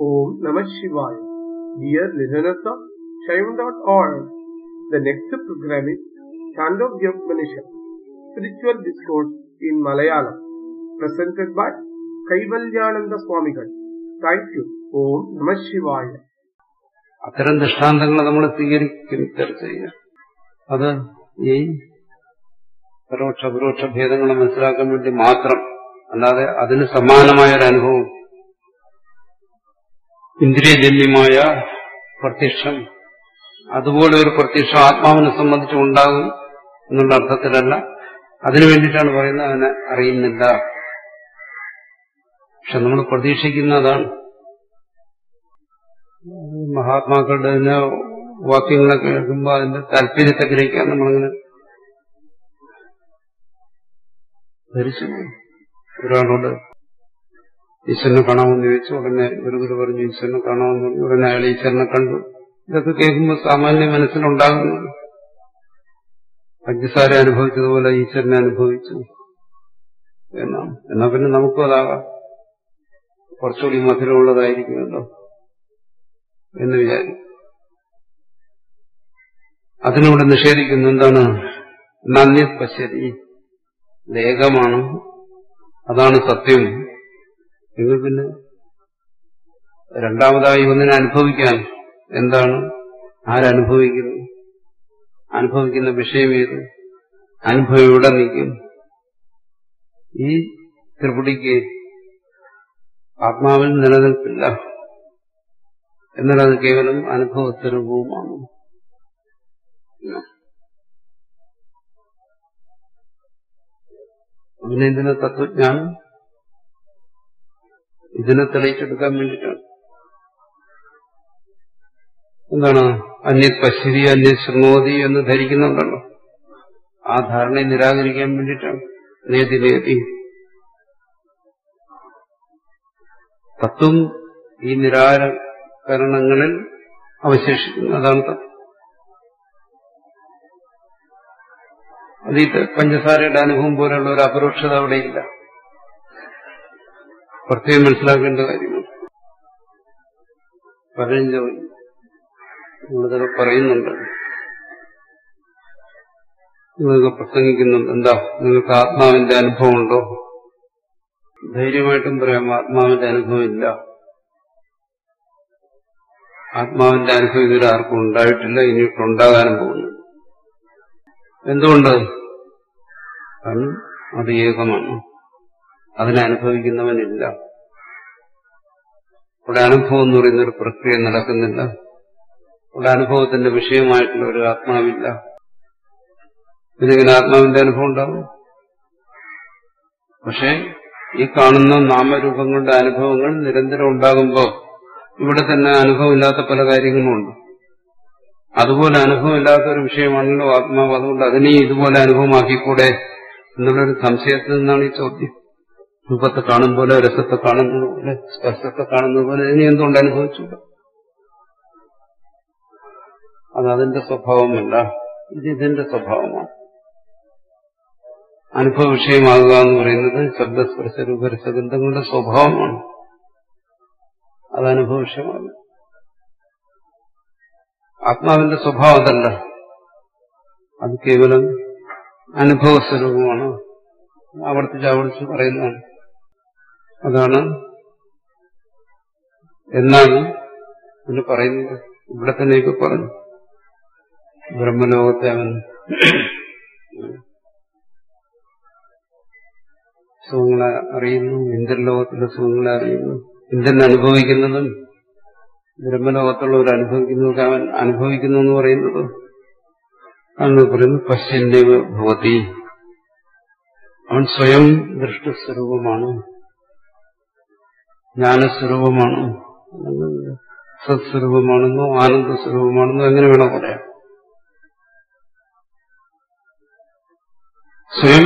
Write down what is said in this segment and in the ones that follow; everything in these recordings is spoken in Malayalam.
Om Namah Shivaya. Dear listeners of Shaivan.org, the next program is Chandogya Spiritual Discourse in Malayalam, presented by Kaivalyananda Swamigal. Thank you. Om Namah Shivaya. അത്തരം ദൃഷ്ടാന്തങ്ങൾ നമ്മൾ സ്വീകരിക്കും ചർച്ച ചെയ്യുക അത് ഈ പരോക്ഷ അപരോക്ഷ ഭേദങ്ങൾ മനസ്സിലാക്കാൻ വേണ്ടി മാത്രം അല്ലാതെ അതിന് സമാനമായ ഒരു അനുഭവം ഇന്ദ്രിയജന്യമായ പ്രത്യക്ഷം അതുപോലെ ഒരു പ്രത്യക്ഷം ആത്മാവിനെ സംബന്ധിച്ച് ഉണ്ടാകും എന്നുള്ള അർത്ഥത്തിലല്ല അതിനു വേണ്ടിയിട്ടാണ് പറയുന്നത് അതിനെ അറിയുന്നില്ല പക്ഷെ നമ്മൾ പ്രതീക്ഷിക്കുന്ന അതാണ് മഹാത്മാക്കളുടെ തന്നെ വാക്യങ്ങളൊക്കെ കേൾക്കുമ്പോൾ അതിന്റെ താല്പര്യത്തെ ഗ്രഹിക്കാൻ നമ്മളിങ്ങനെ ധരിച്ചു ഒരാളോട് ഈശ്വരനെ കാണാമെന്ന് ചോദിച്ചു ഉടനെ ഒരു ഗുരു പറഞ്ഞു ഈശ്വരനെ കാണാമെന്ന് പറഞ്ഞു ഉടനെ അയാൾ ഈശ്വരനെ കണ്ടു ഇതൊക്കെ കേൾക്കുമ്പോൾ സാമാന്യ മനസ്സിലുണ്ടാകുന്നു പഞ്ചസാര അനുഭവിച്ചതുപോലെ ഈശ്വരനെ അനുഭവിച്ചു എന്നാണ് എന്നാ പിന്നെ നമുക്കും അതാകാം കുറച്ചുകൂടി മധുരമുള്ളതായിരിക്കുമല്ലോ എന്ന് വിചാരിക്കും അതിനൂടെ നിഷേധിക്കുന്നു എന്താണ് നന്ദി പശ്യതി ഏകമാണ് അതാണ് സത്യം എങ്കിൽ പിന്നെ രണ്ടാമതായി ഒന്നിനെ അനുഭവിക്കാൻ എന്താണ് ആരനുഭവിക്കുന്നു അനുഭവിക്കുന്ന വിഷയം ഏത് അനുഭവം എവിടെ നിൽക്കും ഈ ത്രിപുടിക്ക് ആത്മാവിൽ നിലനിൽപ്പില്ല എന്നാൽ അത് കേവലം അനുഭവസ്വരൂപവുമാണ് അതിനെന്തിനാ തത്വജ്ഞാനം ഇതിനെ തെളിയിച്ചെടുക്കാൻ വേണ്ടിയിട്ടാണ് എന്താണ് അന്യത് പശ്യതി അന്യത് ശൃണോതി എന്ന് ധരിക്കുന്നുണ്ടല്ലോ ആ ധാരണയെ നിരാകരിക്കാൻ വേണ്ടിയിട്ടാണ് നേതി നേതി തത്വം ഈ നിരാകരണങ്ങളിൽ അവശേഷിക്കുന്നു അതാണ് തത്വം അത് ഈ പഞ്ചസാരയുടെ അനുഭവം പോലെയുള്ള ഒരു അപരോക്ഷത അവിടെയില്ല പ്രത്യേകം മനസ്സിലാക്കേണ്ട കാര്യമാണ് പതിനഞ്ച് നിങ്ങളിതൊക്കെ പറയുന്നുണ്ട് നിങ്ങളൊക്കെ പ്രസംഗിക്കുന്നുണ്ട് എന്താ നിങ്ങൾക്ക് ആത്മാവിന്റെ അനുഭവം ഉണ്ടോ ധൈര്യമായിട്ടും പറയാം ആത്മാവിന്റെ അനുഭവം ഇല്ല ആത്മാവിന്റെ അനുഭവം ഇതുവരെ ആർക്കും ഉണ്ടായിട്ടില്ല ഇനിയിട്ടുണ്ടാകാനും പോകുന്നു എന്തുകൊണ്ട് കാരണം അത് ഏകമാണ് അതിനെ അനുഭവിക്കുന്നവനില്ല ഇവിടെ അനുഭവം എന്ന് പറയുന്ന ഒരു പ്രക്രിയ നടക്കുന്നില്ല ഇവിടെ അനുഭവത്തിന്റെ വിഷയമായിട്ടുള്ള ഒരു ആത്മാവില്ല ഇതിങ്ങനെ ആത്മാവിന്റെ അനുഭവം ഉണ്ടാവും പക്ഷെ ഈ കാണുന്ന നാമരൂപങ്ങളുടെ അനുഭവങ്ങൾ നിരന്തരം ഉണ്ടാകുമ്പോൾ ഇവിടെ തന്നെ അനുഭവമില്ലാത്ത പല കാര്യങ്ങളുമുണ്ട് അതുപോലെ അനുഭവമില്ലാത്ത ഒരു വിഷയമാണല്ലോ ആത്മാവ് അതുകൊണ്ട് അതിനെ ഇതുപോലെ അനുഭവമാക്കിക്കൂടെ എന്നുള്ളൊരു സംശയത്തിൽ നിന്നാണ് ഈ ചോദ്യം രൂപത്തെ കാണും പോലെ രസത്തെ കാണുന്നത് പോലെ സ്പർശത്തെ കാണുന്നത് പോലെ ഇതിനെ എന്തുകൊണ്ട് അനുഭവിച്ചു അത് അതിന്റെ സ്വഭാവമല്ല ഇത് ഇതിന്റെ സ്വഭാവമാണ് അനുഭവ വിഷയമാകുക എന്ന് പറയുന്നത് ശബ്ദസ്പർശ രൂപരസഗന്ധങ്ങളുടെ സ്വഭാവമാണ് അത് അനുഭവ വിഷയമാണ് ആത്മാവിന്റെ സ്വഭാവം അതല്ല അത് കേവലം അനുഭവ സ്വരൂപമാണ് ആവർത്തിച്ച് ആവർത്തിച്ച് പറയുന്നതാണ് അതാണ് എന്നാണ് ഇതിന് പറയുന്നത് ഇവിടെ തന്നെ ഇപ്പൊ പറഞ്ഞു ബ്രഹ്മലോകത്തെ അവൻ സുഖങ്ങളെ അറിയുന്നു ഇന്ദ്രലോകത്തിലെ സുഖങ്ങളെ അറിയുന്നു ഇന്ദ്രൻ അനുഭവിക്കുന്നതും ബ്രഹ്മലോകത്തുള്ളവർ അനുഭവിക്കുന്നതൊക്കെ അവൻ അനുഭവിക്കുന്നു എന്ന് പറയുന്നത് ആണ് പറയുന്നത് പശ്യന്റെ ഭവതി അവൻ സ്വയം ദൃഷ്ടസ്വരൂപമാണ് ജ്ഞാനസ്വരൂപമാണ് സത്സ്വരൂപമാണെന്നോ ആനന്ദസ്വരൂപമാണെന്നോ എങ്ങനെ വേണം പറയാം സ്വയം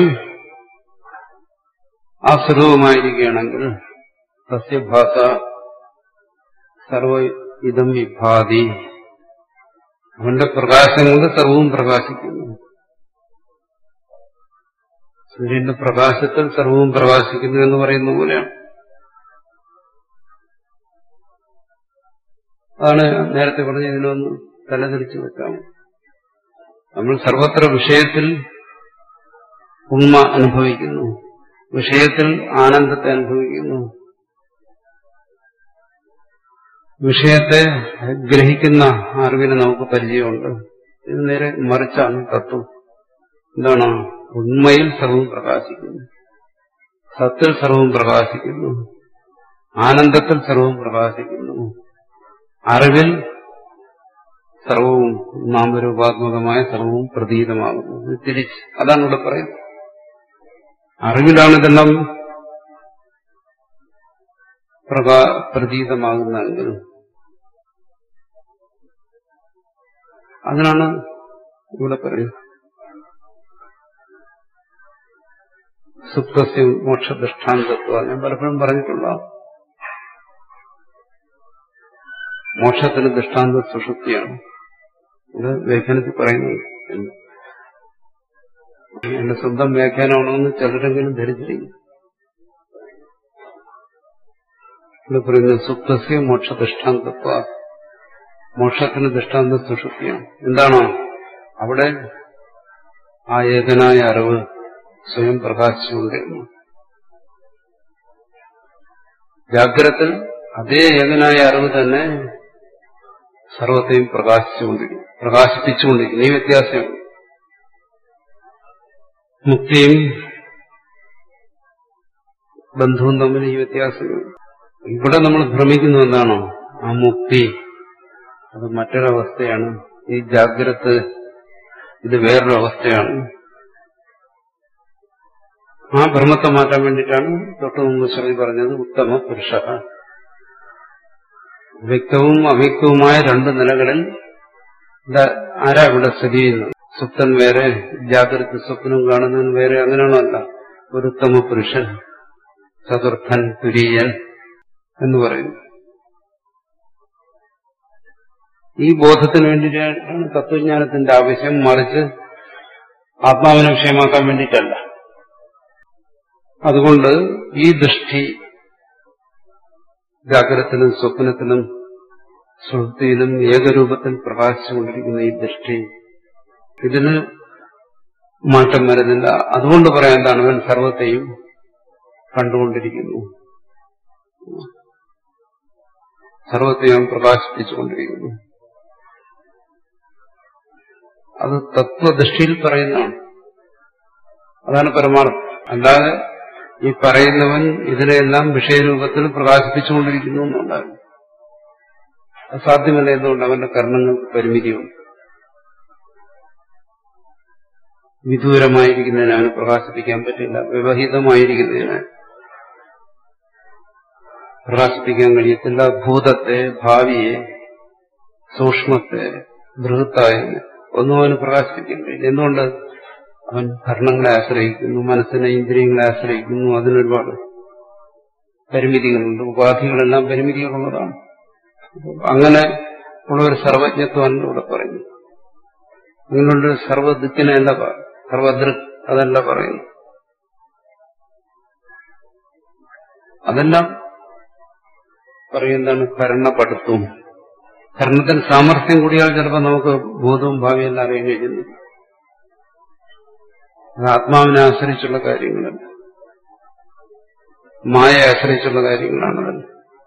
ആ സ്വരൂപമായിരിക്കുകയാണെങ്കിൽ സസ്യഭാഷ സർവ ഇതം വിഭാതി അവന്റെ പ്രകാശം കൊണ്ട് സർവവും പ്രകാശിക്കുന്നു സൂര്യന്റെ പ്രകാശത്തിൽ സർവവും പ്രകാശിക്കുന്നു എന്ന് പറയുന്ന പോലെയാണ് അതാണ് നേരത്തെ പറഞ്ഞ ഇതിനൊന്ന് തലതിരിച്ചു വെക്കാം നമ്മൾ സർവത്ര വിഷയത്തിൽ ഉണ്മ അനുഭവിക്കുന്നു വിഷയത്തിൽ ആനന്ദത്തെ അനുഭവിക്കുന്നു വിഷയത്തെ ഗ്രഹിക്കുന്ന അറിവിന് നമുക്ക് പരിചയമുണ്ട് ഇത് നേരെ മറിച്ചാണ് തത്വം എന്താണ് ഉണ്മയിൽ സർവവും പ്രകാശിക്കുന്നു സത്തിൽ സർവവും പ്രകാശിക്കുന്നു ആനന്ദത്തിൽ സർവവും പ്രകാശിക്കുന്നു അറിവിൽ സർവവും നാമരൂപാത്മകമായ സർവവും പ്രതീതമാകുന്നു ഇത് തിരിച്ച് അതാണ് ഇവിടെ പറയുന്നത് അറിവിലാണ് ഇതെല്ലാം പ്രകാ പ്രതീതമാകുന്നതെങ്കിൽ അതിനാണ് ഇവിടെ പറയുന്നത് സുപ്തസ്യ മോക്ഷ ദൃഷ്ടാന്തത്വ ഞാൻ പലപ്പോഴും പറഞ്ഞിട്ടുള്ള മോക്ഷത്തിന് ദൃഷ്ടാന്ത സുഷുപ്തിയാണ് ഇത് വ്യാഖ്യാനത്തിൽ പറയുന്നത് എന്റെ സ്വന്തം വ്യാഖ്യാനമാണെന്ന് ചിലരെങ്കിലും ധരിച്ചിരിക്കും ഇവിടെ പറയുന്നത് സുപ്തസ്യ മോക്ഷ ദൃഷ്ടാന്തത്വ മോക്ഷത്തിന് ദൃഷ്ടാന്ത സുഷുപ്തിയാണ് എന്താണ് അവിടെ ആ ഏകനായ അറിവ് സ്വയം പ്രകാശിച്ചുകൊണ്ടിരുന്നു ജാഗ്രത്തിൽ അതേ ഏകനായ അറിവ് തന്നെ സർവത്തെയും പ്രകാശിച്ചുകൊണ്ടിരിക്കും പ്രകാശിപ്പിച്ചുകൊണ്ടിരിക്കും ഈ വ്യത്യാസം മുക്തിയും ബന്ധവും തമ്മിൽ ഈ വ്യത്യാസമുണ്ട് ഇവിടെ നമ്മൾ ഭ്രമിക്കുന്നു എന്താണോ ആ മുക്തി അത് മറ്റൊരവസ്ഥയാണ് ഈ ജാഗ്രത ഇത് വേറൊരു അവസ്ഥയാണ് ആ ഭ്രമത്തെ മാറ്റാൻ വേണ്ടിയിട്ടാണ് തൊട്ട് മുമ്പ് ശ്രുതി പറഞ്ഞത് ഉത്തമ പുരുഷ വ്യക്തവും അവ്യക്തവുമായ രണ്ട് നിലകളിൽ ആരാ ഇവിടെ സ്ഥിതി ചെയ്യുന്നത് സുപ്തൻ വേറെ ജാഗ്രത സ്വപ്നം കാണുന്നവൻ വേറെ അങ്ങനെയാണോ അല്ല ഒരു ഉത്തമ പുരുഷൻ ചതുർത്ഥൻ തുരീയൻ എന്ന് പറയുന്നു ഈ ബോധത്തിന് വേണ്ടിയിട്ടാണ് തത്വജ്ഞാനത്തിന്റെ ആവശ്യം മറിച്ച് ആത്മാവിനെ വിഷയമാക്കാൻ വേണ്ടിയിട്ടല്ല അതുകൊണ്ട് ഈ ദൃഷ്ടി ജാഗ്രതത്തിലും സ്വപ്നത്തിലും സുഹൃത്തിയിലും ഏകരൂപത്തിൽ പ്രകാശിച്ചുകൊണ്ടിരിക്കുന്ന ഈ ദൃഷ്ടി ഇതിന് മാറ്റം വരുന്നില്ല അതുകൊണ്ട് പറയാൻ എന്താണ് അവൻ സർവത്തെയും കണ്ടുകൊണ്ടിരിക്കുന്നു സർവത്തെയും പ്രകാശിപ്പിച്ചുകൊണ്ടിരിക്കുന്നു അത് തത്വദൃഷ്ടിയിൽ പറയുന്നതാണ് അതാണ് പരമാർത്ഥം അല്ലാതെ ഈ പറയുന്നവൻ ഇതിനെല്ലാം വിഷയരൂപത്തിൽ പ്രകാശിപ്പിച്ചുകൊണ്ടിരിക്കുന്നു എന്നുണ്ടാകും അത് സാധ്യമല്ല എന്തുകൊണ്ട് അവന്റെ കർണങ്ങൾക്ക് പരിമിതിയുണ്ട് വിദൂരമായിരിക്കുന്നതിനെ അവന് പ്രകാശിപ്പിക്കാൻ പറ്റില്ല വ്യവഹിതമായിരിക്കുന്നതിനെ പ്രകാശിപ്പിക്കാൻ കഴിയത്തില്ല ഭൂതത്തെ ഭാവിയെ സൂക്ഷ്മത്തെ ബൃഹത്തായ ഒന്നും അവന് പ്രകാശിപ്പിക്കാൻ കഴിയില്ല എന്തുകൊണ്ട് അവൻ ഭരണങ്ങളെ ആശ്രയിക്കുന്നു മനസ്സിനെ ഇന്ദ്രിയങ്ങളെ ആശ്രയിക്കുന്നു അതിനൊരുപാട് പരിമിതികളുണ്ട് ഉപാധികളെല്ലാം പരിമിതികളുള്ളതാണ് അങ്ങനെ ഉള്ള ഒരു സർവജ്ഞത്വമാണ് ഇവിടെ പറയുന്നു അങ്ങനെയുള്ളൊരു സർവദിക്കിനല്ല സർവദൃക് അതല്ല പറയുന്നു അതെല്ലാം പറയുന്നതാണ് ഭരണപ്പെടുത്തും ഭരണത്തിന് സാമർഥ്യം കൂടിയാൽ ചിലപ്പോൾ നമുക്ക് ഭൂതവും ഭാവിയെല്ലാം അറിയാൻ കഴിയുന്നു അത് ആത്മാവിനെ ആശ്രയിച്ചുള്ള കാര്യങ്ങളല്ല മായയെ ആശ്രയിച്ചുള്ള കാര്യങ്ങളാണ്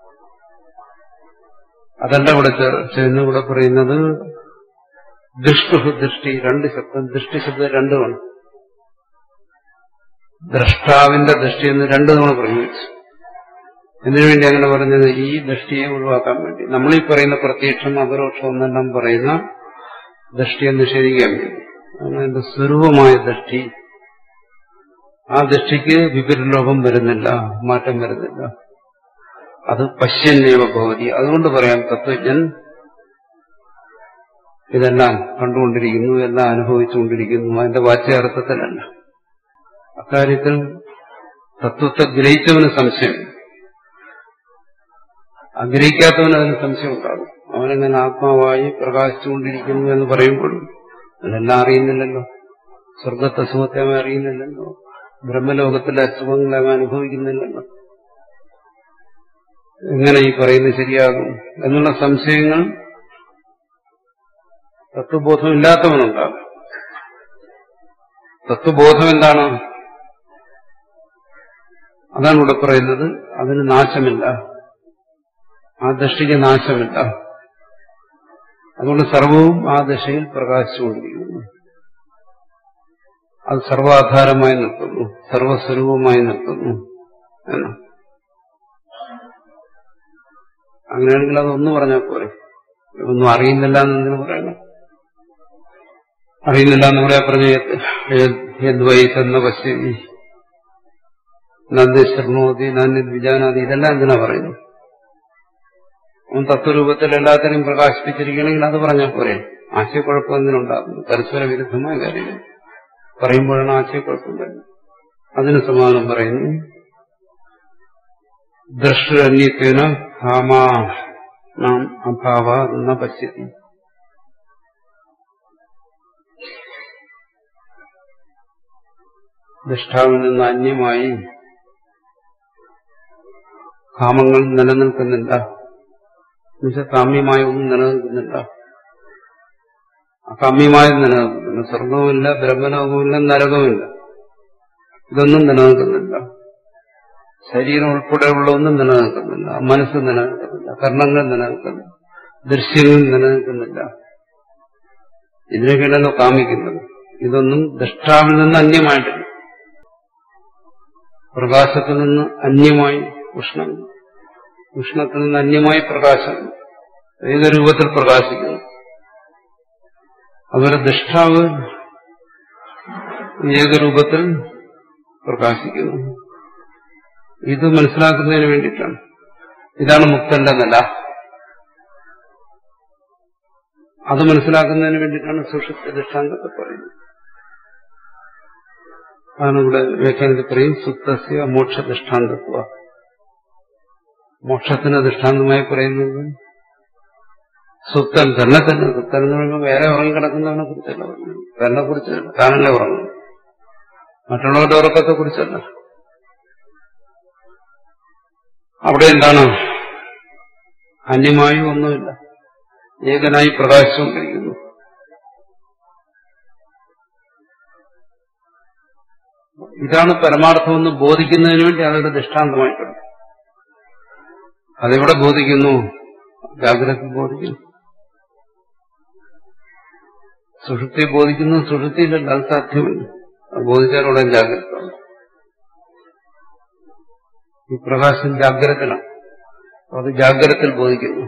അതല്ല ഇവിടെ ചേർന്ന് ഇവിടെ പറയുന്നത് ദൃഷ്ടു ദൃഷ്ടി രണ്ട് ശബ്ദം ദൃഷ്ടി ശബ്ദം രണ്ടുമാണ് ദ്രഷ്ടാവിന്റെ ദൃഷ്ടി എന്ന് രണ്ടു തവണ പ്രയോഗിച്ചു എന്തിനു വേണ്ടി അങ്ങനെ പറഞ്ഞത് ഈ ദൃഷ്ടിയെ ഒഴിവാക്കാൻ വേണ്ടി നമ്മളീ പറയുന്ന പ്രത്യക്ഷം അപരോക്ഷം എന്നെല്ലാം പറയുന്ന ദൃഷ്ടിയെ നിഷേധിക്കാൻ വേണ്ടി അതാണ് എന്റെ സ്വരൂപമായ ദൃഷ്ടി ആ ദൃഷ്ടിക്ക് വിപരീലോപം വരുന്നില്ല മാറ്റം വരുന്നില്ല അത് പശ്യന്നേവ ഭവതി അതുകൊണ്ട് പറയാം തത്വജ്ഞൻ ഇതെല്ലാം കണ്ടുകൊണ്ടിരിക്കുന്നു എല്ലാം അനുഭവിച്ചുകൊണ്ടിരിക്കുന്നു അതിന്റെ വാച്യാർത്ഥത്തിലല്ല അക്കാര്യത്തിൽ തത്വത്തെ ഗ്രഹിച്ചവന് സംശയം ആഗ്രഹിക്കാത്തവന് അതിന് സംശയം ഉണ്ടാകും അവനെങ്ങനെ ആത്മാവായി പ്രകാശിച്ചുകൊണ്ടിരിക്കുന്നു എന്ന് പറയുമ്പോഴും അതെല്ലാം അറിയുന്നില്ലല്ലോ സ്വർഗത്തെ സുഖത്തെ അവൻ അറിയുന്നില്ലല്ലോ ബ്രഹ്മലോകത്തിലെ സുഖങ്ങളെ അവൻ അനുഭവിക്കുന്നില്ലല്ലോ എങ്ങനെ ഈ പറയുന്നത് ശരിയാകും എന്നുള്ള സംശയങ്ങൾ തത്വബോധം ഇല്ലാത്തവനുണ്ടാകും തത്വബോധം എന്താണ് അതാണ് ഇവിടെ പറയുന്നത് അതിന് നാശമില്ല ആ ദൃഷ്ടിക്ക് നാശമില്ല അതുകൊണ്ട് സർവവും ആ ദശയിൽ പ്രകാശിച്ചുകൊണ്ടിരിക്കുന്നു അത് സർവാധാരമായി നിൽക്കുന്നു സർവസ്വരൂപമായി നിൽക്കുന്നു എന്ന് അങ്ങനെയാണെങ്കിൽ അതൊന്നു പറഞ്ഞാൽ പോരെ ഒന്നും അറിയുന്നില്ല എന്നെന്തിനു പറയണം അറിയുന്നില്ല എന്ന് പറയാ പറഞ്ഞ യദ്വൈസെന്ന പശ്യതി നന്ദി ശർണോതി നന്ദി വിജാനാദി ഇതെല്ലാം എന്തിനാ പറയുന്നു അവൻ തത്വരൂപത്തിൽ എല്ലാത്തിനെയും പ്രകാശിപ്പിച്ചിരിക്കണമെങ്കിൽ അത് പറഞ്ഞാൽ പോരെ ആശയക്കുഴപ്പം എന്തിനുണ്ടാകുന്നു പരസ്പര വിരുദ്ധമായ കാര്യങ്ങൾ പറയുമ്പോഴാണ് ആശയക്കുഴപ്പം വരുന്നത് അതിന് സമാധാനം പറയുന്നു ദൃഷ്ടന്യത്വന ഭാമാ നാം അഭാവ എന്ന പശ്യതി ദൃഷ്ടാവിൽ നിന്ന് അന്യമായി കാമങ്ങൾ നിലനിൽക്കുന്നില്ല എന്നുവെച്ചാൽ കാമ്യമായ ഒന്നും നിലനിൽക്കുന്നില്ല അകാമ്യമായി നിലനിൽക്കുന്നില്ല സ്വർഗവുമില്ല ബ്രഹ്മലോകവുമില്ല നരകവുമില്ല ഇതൊന്നും നിലനിൽക്കുന്നില്ല ശരീരം ഉൾപ്പെടെയുള്ള ഒന്നും നിലനിൽക്കുന്നില്ല മനസ്സ് നിലനിൽക്കുന്നില്ല കർണങ്ങൾ നിലനിൽക്കുന്നില്ല ദൃശ്യങ്ങൾ നിലനിൽക്കുന്നില്ല ഇതിനൊക്കെയാണല്ലോ കാമിക്കുന്നത് ഇതൊന്നും ദൃഷ്ടാവിൽ നിന്ന് അന്യമായിട്ടില്ല പ്രകാശത്തിൽ നിന്ന് അന്യമായി ഉഷ്ണം ഉഷ്ണത്തിൽ നിന്ന് അന്യമായി പ്രകാശം ഏത് രൂപത്തിൽ പ്രകാശിക്കുന്നു അതുപോലെ ദൃഷ്ടാവ് ഏകരൂപത്തിൽ പ്രകാശിക്കുന്നു ഇത് മനസ്സിലാക്കുന്നതിന് വേണ്ടിയിട്ടാണ് ഇതാണ് മുക്തന്റെ നില അത് മനസ്സിലാക്കുന്നതിന് വേണ്ടിയിട്ടാണ് സുഷുപ്തി ദൃഷ്ടാന്തത്തെ പറയുന്നത് അതാണ് ഇവിടെ വ്യാഖ്യാനത്തിൽ പറയും സുപ്തസ്യ മോക്ഷ ദൃഷ്ടാന്തത്വ മോക്ഷത്തിന് ദൃഷ്ടാന്തമായി പറയുന്നത് സുപ്തൻ തന്നെ തന്നെ സുപ്തൻ എന്ന് പറയുമ്പോൾ വേറെ ഉറങ്ങിക്കിടക്കുന്നവനെ കുറിച്ചല്ല പറയുന്നത് തന്നെ കുറിച്ച് താനല്ലേ ഉറങ്ങുന്നു മറ്റുള്ളവരുടെ ഉറക്കത്തെ കുറിച്ചല്ല അവിടെ എന്താണ് അന്യമായി ഒന്നുമില്ല ഏകനായി പ്രകാശിച്ചുകൊണ്ടിരിക്കുന്നു ഇതാണ് പരമാർത്ഥമെന്ന് ബോധിക്കുന്നതിന് വേണ്ടി അതൊരു ദൃഷ്ടാന്തമായിട്ടുണ്ട് അതെവിടെ ബോധിക്കുന്നു ജാഗ്രത ബോധിക്കുന്നു സുഷുപ്തി ബോധിക്കുന്നു സുഷുപ്തിയിലല്ല അത് സാധ്യമല്ല അത് ബോധിച്ചാലൂടെ ജാഗ്രത ഈ പ്രകാശം ജാഗ്രതയിലാണ് അത് ജാഗ്രതത്തിൽ ബോധിക്കുന്നു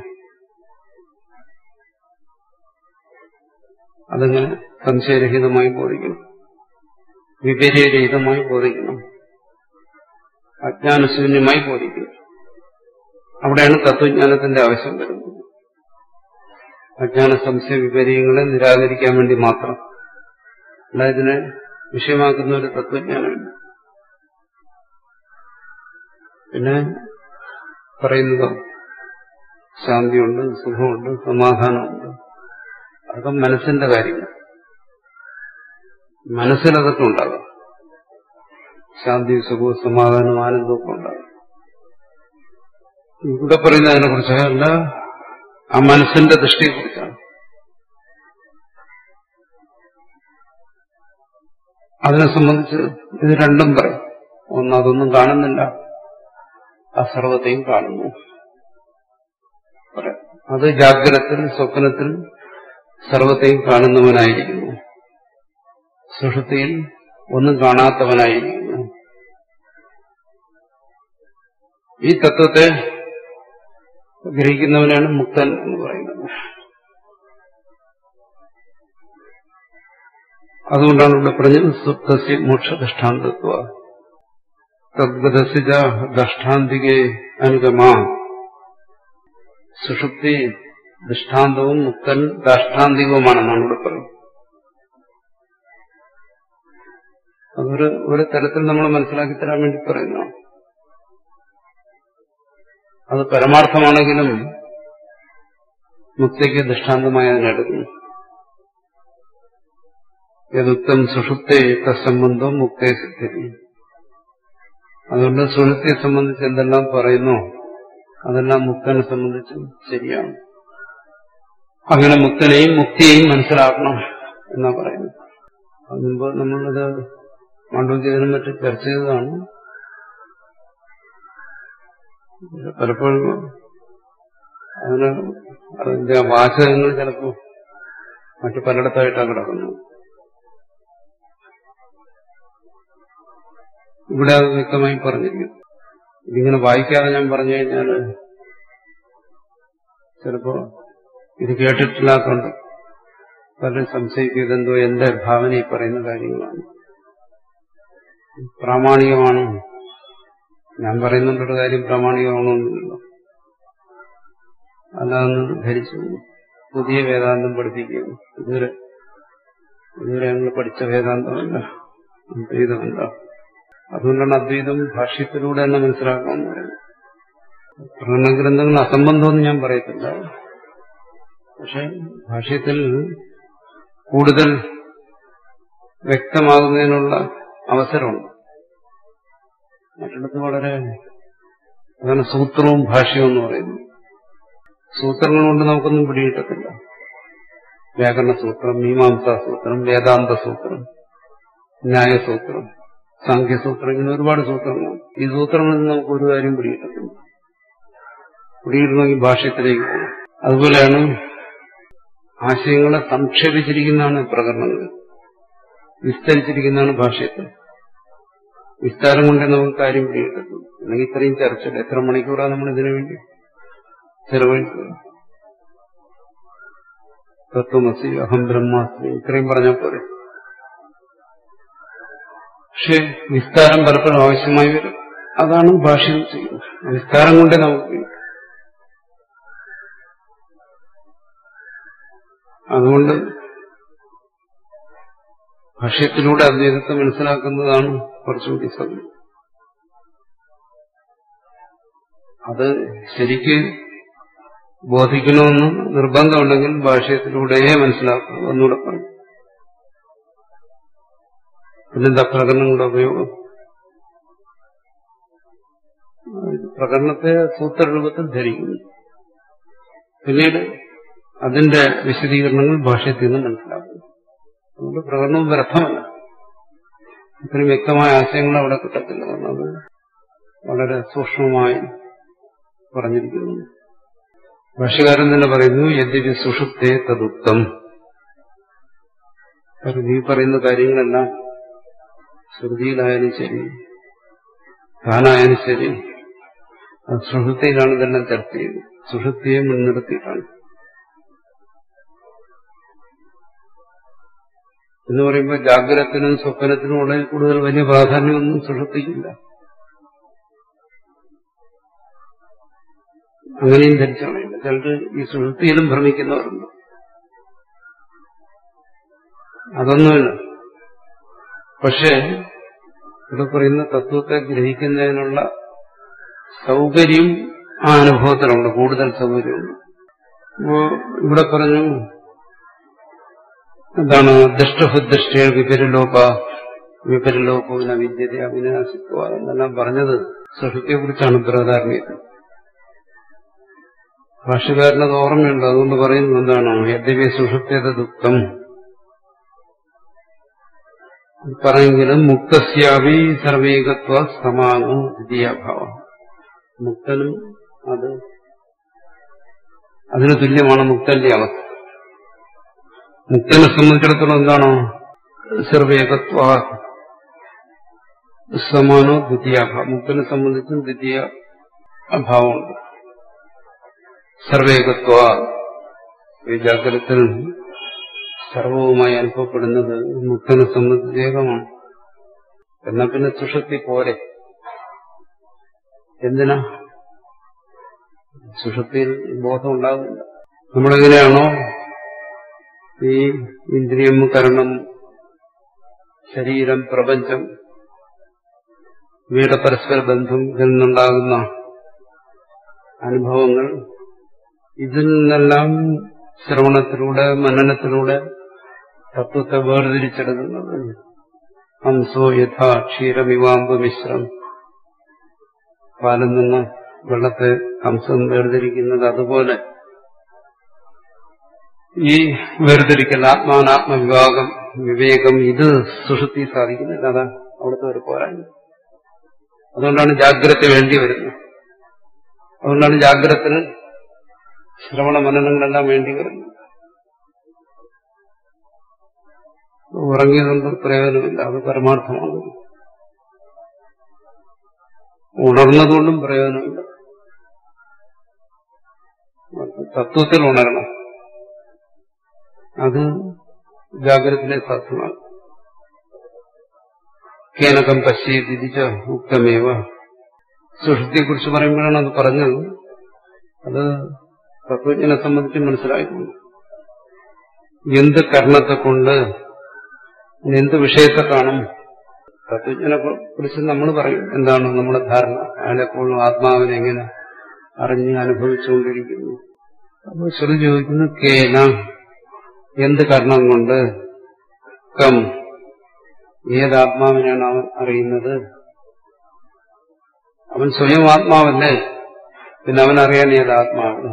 അതങ്ങനെ സംശയരഹിതമായി ബോധിക്കണം വിപര്യരഹിതമായി ബോധിക്കണം അജ്ഞാനശൂന്യമായി ബോധിക്കണം അവിടെയാണ് തത്വജ്ഞാനത്തിന്റെ ആവശ്യം വരുന്നത് അജ്ഞാന സംശയ വിപര്യങ്ങളെ നിരാകരിക്കാൻ വേണ്ടി മാത്രം അല്ല ഇതിനെ വിഷയമാക്കുന്ന ഒരു തത്വജ്ഞാനമില്ല പിന്നെ പറയുന്നത് ശാന്തിയുണ്ട് സുഖമുണ്ട് സമാധാനമുണ്ട് അതൊക്കെ മനസ്സിന്റെ കാര്യങ്ങൾ മനസ്സിലതൊക്കെ ഉണ്ടാകാം ശാന്തി സുഖവും സമാധാനവും ആനന്ദവും ഉണ്ടാകും ഇവിടെ പറയുന്നതിനെ കുറിച്ചല്ല ആ മനസ്സിന്റെ ദൃഷ്ടിയെക്കുറിച്ചാണ് അതിനെ സംബന്ധിച്ച് ഇത് രണ്ടും പറയും ഒന്ന് അതൊന്നും കാണുന്നില്ല ആ സർവത്തെയും കാണുന്നു പറയാം അത് ജാഗ്രതത്തിൽ സ്വപ്നത്തിൽ സർവത്തെയും കാണുന്നവനായിരിക്കുന്നു സുഷുതിയിൽ ഒന്നും കാണാത്തവനായിരിക്കുന്നു ഈ തത്വത്തെ ഗ്രഹിക്കുന്നവനാണ് മുക്തൻ എന്ന് പറയുന്നത് അതുകൊണ്ടാണ് ഇവിടെ പറഞ്ഞത് സുപ്തസ്യ മോക്ഷദൃഷ്ടാന്തത്വ തദ്ഗതസിജ ദഷ്ടാന്തികെ അനുഗമ സുഷുപ്തി ദൃഷ്ടാന്തവും മുക്തൻ ദാഷ്ടാന്തികവുമാണെന്നാണ് ഇവിടെ പറയുന്നത് അതൊരു ഒരു തരത്തിൽ നമ്മൾ മനസ്സിലാക്കി തരാൻ വേണ്ടി പറയുന്നതാണ് അത് പരമാർത്ഥമാണെങ്കിലും മുക്തിക്ക് ദൃഷ്ടാന്തമായി അതിനെടുക്കുന്നു യദുക്തം സുഷുപ്തേ തസ്സംബന്ധം മുക്തേ സിദ്ധി അതുകൊണ്ട് സുഷുപ്തിയെ സംബന്ധിച്ച് എന്തെല്ലാം പറയുന്നു അതെല്ലാം മുക്തനെ സംബന്ധിച്ച് ശരിയാണ് അങ്ങനെ മുക്തനെയും മുക്തിയെയും മനസ്സിലാക്കണം എന്നാ പറയുന്നത് അത് മുമ്പ് നമ്മളത് മാണ്ഡവ്യത്തിനും മറ്റും ചർച്ച ചെയ്തതാണ് പലപ്പോഴും അതിന് അതിന്റെ വാചകങ്ങൾ ചിലപ്പോൾ മറ്റു പലയിടത്തായിട്ടാണ് കിടക്കുന്നത് ഇവിടെ അത് വ്യക്തമായി പറഞ്ഞിരിക്കുന്നു ഇതിങ്ങനെ വായിക്കാതെ ഞാൻ പറഞ്ഞു കഴിഞ്ഞാൽ ചിലപ്പോ ഇത് കേട്ടിട്ടില്ലാത്തതുകൊണ്ട് പലരും സംശയിക്കും ഇതെന്തോ എന്റെ ഭാവന ഈ പറയുന്ന കാര്യങ്ങളാണ് പ്രാമാണികമാണ് ഞാൻ പറയുന്നുണ്ടൊരു കാര്യം പ്രാമാണികമാണോന്നില്ലല്ലോ അല്ലാന്ന് ധരിച്ചു പുതിയ വേദാന്തം പഠിപ്പിക്കുന്നു ഇതുവരെ ഇതുവരെ ഞങ്ങൾ പഠിച്ച വേദാന്തമല്ല അദ്വൈതമല്ല അതുകൊണ്ടാണ് അദ്വൈതം ഭാഷ്യത്തിലൂടെ തന്നെ മനസ്സിലാക്കണമെന്ന് പറയുന്നത് പ്രകടന ഗ്രന്ഥങ്ങൾ അസംബന്ധമെന്ന് ഞാൻ പറയത്തില്ല പക്ഷെ ഭാഷ്യത്തിൽ കൂടുതൽ വ്യക്തമാകുന്നതിനുള്ള അവസരമുണ്ട് മറ്റിടത്ത് വളരെ അതാണ് സൂത്രവും ഭാഷ്യവും എന്ന് പറയുന്നത് സൂത്രങ്ങൾ കൊണ്ട് നമുക്കൊന്നും പിടികിട്ടത്തില്ല വ്യാകരണ സൂത്രം മീമാംസാ സൂത്രം വേദാന്ത സൂത്രം ന്യായസൂത്രം സാഖ്യസൂത്രം ഇങ്ങനെ ഒരുപാട് സൂത്രങ്ങളാണ് ഈ സൂത്രങ്ങളിൽ നിന്ന് നമുക്ക് ഒരു കാര്യം പിടികിട്ടത്തില്ല പിടികിട്ടണമെങ്കിൽ ഭാഷ്യത്തിലേക്ക് പോകണം അതുപോലെയാണ് ആശയങ്ങളെ സംക്ഷേപിച്ചിരിക്കുന്നതാണ് പ്രകടനങ്ങൾ വിസ്തരിച്ചിരിക്കുന്നതാണ് ഭാഷ്യത്തിൽ വിസ്താരം കൊണ്ടേ നമുക്ക് കാര്യം പിടികിട്ടത്തുള്ളൂ അല്ലെങ്കിൽ ഇത്രയും ചർച്ച എത്ര മണിക്കൂറാണ് നമ്മൾ ഇതിനു വേണ്ടി ചെലവഴിക്കുക തത്വമസി അഹം ബ്രഹ്മാസ്മി ഇത്രയും പറഞ്ഞാൽ പോരെ പക്ഷെ വിസ്താരം പലപ്പോഴും ആവശ്യമായി വരും അതാണ് ഭാഷ്യം ചെയ്യുന്നത് വിസ്താരം കൊണ്ടേ നമുക്ക് അതുകൊണ്ട് ഭാഷ്യത്തിലൂടെ അദ്വൈതത്തെ മനസ്സിലാക്കുന്നതാണ് കുറച്ചുകൂടി സത്യം അത് ശരിക്ക് ബോധിക്കണമെന്ന് നിർബന്ധമുണ്ടെങ്കിൽ ഭാഷ്യത്തിലൂടെയേ മനസ്സിലാക്കണം ഒന്നുകൂടെ പറഞ്ഞു പിന്നെന്താ പ്രകടനങ്ങളുടെ ഉപയോഗം പ്രകടനത്തെ സൂത്രരൂപത്തിൽ ധരിക്കുന്നു പിന്നീട് അതിന്റെ വിശദീകരണങ്ങൾ ഭാഷ്യത്തിൽ നിന്ന് മനസ്സിലാക്കുന്നു അതുകൊണ്ട് പ്രകടനവും വ്യർത്ഥമല്ല ഇത്രയും വ്യക്തമായ ആശയങ്ങൾ അവിടെ കിട്ടത്തില്ല കാരണം അത് വളരെ സൂക്ഷ്മമായി പറഞ്ഞിരിക്കുന്നു ഭാഷകാരൻ തന്നെ പറയുന്നു യദ്യപി സുഷുപ്തേ തദുക്തം ഈ പറയുന്ന കാര്യങ്ങളെല്ലാം ശ്രുതിയിലായാലും ശരി താനായാലും ശരി സുഷുപ്തിയിലാണ് ഇതെല്ലാം ചർച്ച ചെയ്തത് സുഷുപ്തിയെ മുൻനിർത്തിയിട്ടാണ് എന്ന് പറയുമ്പോൾ ജാഗ്രതത്തിനും സ്വപ്നത്തിനും ഉള്ള കൂടുതൽ വലിയ പ്രാധാന്യമൊന്നും സുഷുപ്തിക്കില്ല അങ്ങനെയും ധരിച്ചാണ് ചിലർ ഈ സുഷുപ്തിയിലും ഭ്രമിക്കുന്നവരുണ്ട് അതൊന്നുമില്ല പക്ഷേ ഇവിടെ പറയുന്ന തത്വത്തെ ഗ്രഹിക്കുന്നതിനുള്ള സൗകര്യം ആ അനുഭവത്തിലുണ്ട് കൂടുതൽ സൗകര്യമുണ്ട് അപ്പോ ഇവിടെ പറഞ്ഞു എന്താണ് ദുഷ്ടഹുദൃഷ്ടിയ വിപരലോപ വിപരലോപവിന വിദ്യത അവിനാശിത്വ എന്നെല്ലാം പറഞ്ഞത് സുഷുതിയെ കുറിച്ചാണ് ബൃഹദാരണ്യത്തിൽ ഭാഷകാരനത് ഓർമ്മയുണ്ട് അതുകൊണ്ട് പറയുന്നത് എന്താണ് യദ്യപി സുഷുപ്തത ദുഃഖം പറയെങ്കിലും മുക്തസ്യാവി സർവീകത്വ സമാനോ ദ്വിതീയഭാവം മുക്തനും അത് അതിന് തുല്യമാണ് മുക്തന്റെ അവസ്ഥ മുക്തനെ സംബന്ധിച്ചിടത്തോളം എന്താണോ സർവേകത്വ സമാനോ ദ്വിതീയാഭാവം മുക്തനെ സംബന്ധിച്ചും ദ്വിതീയ അഭാവമുണ്ട് സർവേകത്വ ഈ ജാഗ്രതത്തിൽ സർവവുമായി അനുഭവപ്പെടുന്നത് മുക്തനെ സംബന്ധിച്ച് ഏകമാണ് എന്നാ പിന്നെ സുഷക്തി പോരെ എന്തിനാ സുഷക്തിയിൽ ബോധം ഉണ്ടാകുന്നില്ല നമ്മളെങ്ങനെയാണോ ഈ ഇന്ദ്രിയം കരണം ശരീരം പ്രപഞ്ചം ഇവയുടെ പരസ്പര ബന്ധം ഇതിൽ നിന്നുണ്ടാകുന്ന അനുഭവങ്ങൾ ഇതിൽ നിന്നെല്ലാം ശ്രവണത്തിലൂടെ മനനത്തിലൂടെ തത്വത്തെ വേർതിരിച്ചെടുക്കുന്നത് ഹംസോ യഥാ ക്ഷീരമിവാമ്പ മിശ്രം പാലിൽ നിന്ന് വെള്ളത്തെ ഹംസം വേർതിരിക്കുന്നത് അതുപോലെ ഈ വേർതിരിക്കൽ ആത്മാനാത്മവിഭാഗം വിവേകം ഇത് സുഷുപ്തി സാധിക്കുന്നില്ല അതാ അവിടുത്തെ ഒരു പോരായ്മ അതുകൊണ്ടാണ് ജാഗ്രത വേണ്ടി വരുന്നത് അതുകൊണ്ടാണ് ജാഗ്രതത്തിൽ ശ്രവണ മനനങ്ങളെല്ലാം വേണ്ടി വരുന്നത് ഉറങ്ങിയതുകൊണ്ട് പ്രയോജനമില്ല അത് പരമാർത്ഥമാണ് ഉണർന്നതുകൊണ്ടും പ്രയോജനമില്ല തത്വത്തിൽ ഉണരണം അത് ജാഗ്രതത്തിലെ സാധ്യമാണ് കേനകം പശ്യതിരിച്ച ഉക്തമേവ സുഷുപ്തിയെ കുറിച്ച് പറയുമ്പോഴാണ് അത് പറഞ്ഞത് അത് തത്വജ്ഞനെ സംബന്ധിച്ച് മനസ്സിലായിട്ടുണ്ട് എന്ത് കർണത്തെ കൊണ്ട് എന്ത് വിഷയത്തെ കാണും തത്വജ്ഞനെ കുറിച്ച് നമ്മൾ പറയും എന്താണ് നമ്മുടെ ധാരണ അയാളെപ്പോഴും ആത്മാവിനെ എങ്ങനെ അറിഞ്ഞ് അനുഭവിച്ചുകൊണ്ടിരിക്കുന്നു അപ്പോൾ ശ്രുതി ചോദിക്കുന്നു കേന എന്ത് കാരണം കൊണ്ട് കം ഏത് ആത്മാവിനാണ് അവൻ അറിയുന്നത് അവൻ സ്വയം ആത്മാവല്ലേ പിന്നെ അവൻ അറിയാൻ ഏത് ആത്മാവ്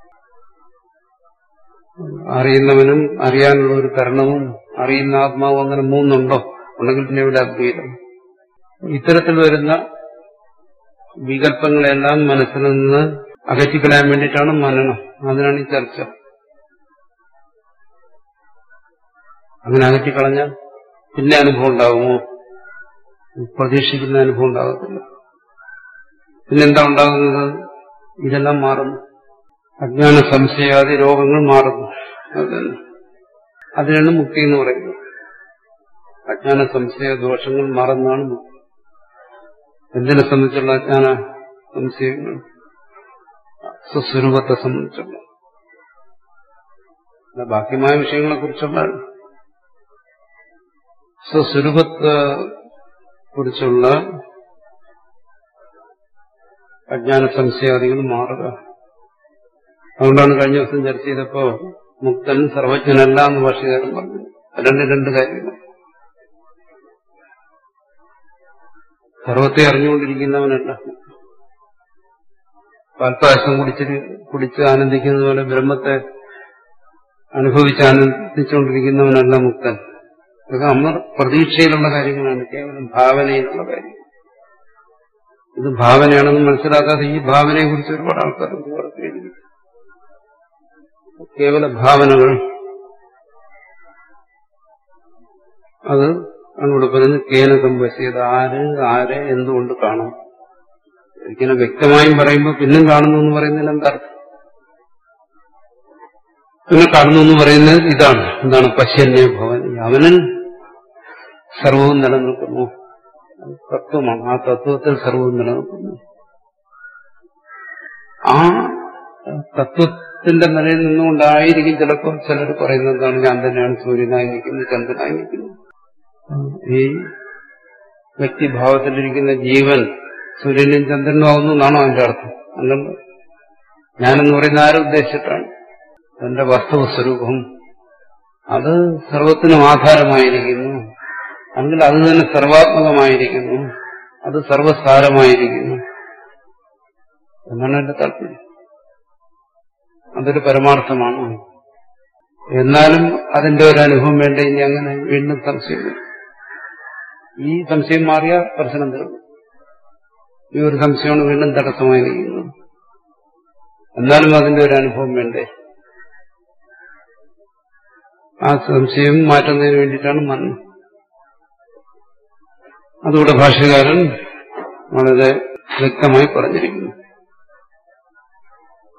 അറിയുന്നവനും അറിയാനുള്ള ഒരു കരണവും അറിയുന്ന ആത്മാവും അങ്ങനെ മൂന്നുണ്ടോ ഉണ്ടെങ്കിൽ പിന്നെ ഇവിടെ അദ്വൈതം ഇത്തരത്തിൽ വരുന്ന വികല്പങ്ങളെല്ലാം മനസ്സിൽ നിന്ന് അകറ്റിക്കളയാൻ വേണ്ടിയിട്ടാണ് മനനം അതിനാണ് ഈ ചർച്ച അങ്ങനെ അകറ്റിക്കളഞ്ഞാൽ പിന്നെ അനുഭവം ഉണ്ടാകുമോ പ്രതീക്ഷിക്കുന്ന അനുഭവം ഉണ്ടാകത്തില്ല പിന്നെന്താ ഉണ്ടാകുന്നത് ഇതെല്ലാം മാറുന്നു അജ്ഞാന സംശയാദി രോഗങ്ങൾ മാറുന്നു അതന്നെ അതിനാണ് മുക്തി എന്ന് പറയുന്നത് അജ്ഞാന സംശയ ദോഷങ്ങൾ മാറുന്നതാണ് മുക്തി എന്തിനെ സംബന്ധിച്ചുള്ള അജ്ഞാന സംശയങ്ങൾ സ്വസ്വരൂപത്തെ സംബന്ധിച്ചുള്ള ബാക്കിയമായ വിഷയങ്ങളെ കുറിച്ചുള്ള സ്വസ്വരൂപത്തെ കുറിച്ചുള്ള അജ്ഞാന സംശയാദികൾ മാറുക അതുകൊണ്ടാണ് കഴിഞ്ഞ ദിവസം ചർച്ച ചെയ്തപ്പോ മുക്തൻ സർവജ്ഞനല്ല എന്ന് ഭാഷകാരൻ പറഞ്ഞു രണ്ട് രണ്ട് കാര്യങ്ങൾ സർവത്തെ അറിഞ്ഞുകൊണ്ടിരിക്കുന്നവനല്ല പാൽപ്പായസം കുടിച്ചിട്ട് കുടിച്ച് ആനന്ദിക്കുന്നത് പോലെ ബ്രഹ്മത്തെ അനുഭവിച്ച് ആനന്ദിച്ചുകൊണ്ടിരിക്കുന്നവനല്ല മുക്തൻ ഇതൊക്കെ അമ്മ പ്രതീക്ഷയിലുള്ള കാര്യങ്ങളാണ് കേവലം ഭാവനയിലുള്ള കാര്യം ഇത് ഭാവനയാണെന്ന് മനസ്സിലാക്കാതെ ഈ ഭാവനയെ കുറിച്ച് ഒരുപാട് ആൾക്കാർ ഒരുപാട് പേര് കേവല ഭാവനകൾ അത് ആണ് ഇവിടെ പറയുന്നത് കേനകം പശിയത് ആര് ആരെ എന്തുകൊണ്ട് കാണും ഒരിക്കലും വ്യക്തമായും പറയുമ്പോൾ പിന്നും കാണുന്നു എന്ന് പറയുന്നതിന് എന്താർത്ഥം പിന്നെ കാണുന്നു എന്ന് പറയുന്നത് ഇതാണ് എന്താണ് പശ്യന്യ ഭവൻ അവനിൽ സർവവും നിലനിൽക്കുന്നു തത്വമാണ് ആ തത്വത്തിൽ സർവവും നിലനിൽക്കുന്നു ആ തത്വത്തിന്റെ നിലയിൽ നിന്നുകൊണ്ടായിരിക്കും ചിലപ്പോൾ ചിലർ പറയുന്നത് എന്താണ് ഞാൻ തന്നെയാണ് സൂര്യനായി നിൽക്കുന്നത് ചന്ദ്രനായി നിൽക്കുന്നത് ഈ വ്യക്തിഭാവത്തിലിരിക്കുന്ന ജീവൻ സൂര്യനും ചന്ദ്രനും ആവുന്നു എന്നാണോ അതിന്റെ അർത്ഥം അല്ലല്ലോ ഞാനെന്ന് പറയുന്ന ആരെ ഉദ്ദേശിച്ചിട്ടാണ് എന്റെ വാസ്തവ സ്വരൂപം അത് സർവത്തിനും ആധാരമായിരിക്കുന്നു അല്ലെങ്കിൽ അത് തന്നെ സർവാത്മകമായിരിക്കുന്നു അത് സർവസാരമായിരിക്കുന്നു എന്നാണ് എന്റെ താല്പര്യം അതൊരു പരമാർത്ഥമാണ് എന്നാലും അതിന്റെ ഒരു അനുഭവം വേണ്ട ഇനി അങ്ങനെ വീണ്ടും സംശയം ഈ സംശയം മാറിയ പ്രശ്നം തീർന്നു ഈ ഒരു സംശയമാണ് വീണ്ടും തടസ്സമായിരിക്കുന്നത് എന്നാലും അതിന്റെ ഒരു അനുഭവം വേണ്ടേ ആ സംശയം മാറ്റുന്നതിന് വേണ്ടിയിട്ടാണ് മരണം അതുകൂടെ ഭാഷകാരൻ വളരെ വ്യക്തമായി പറഞ്ഞിരിക്കുന്നു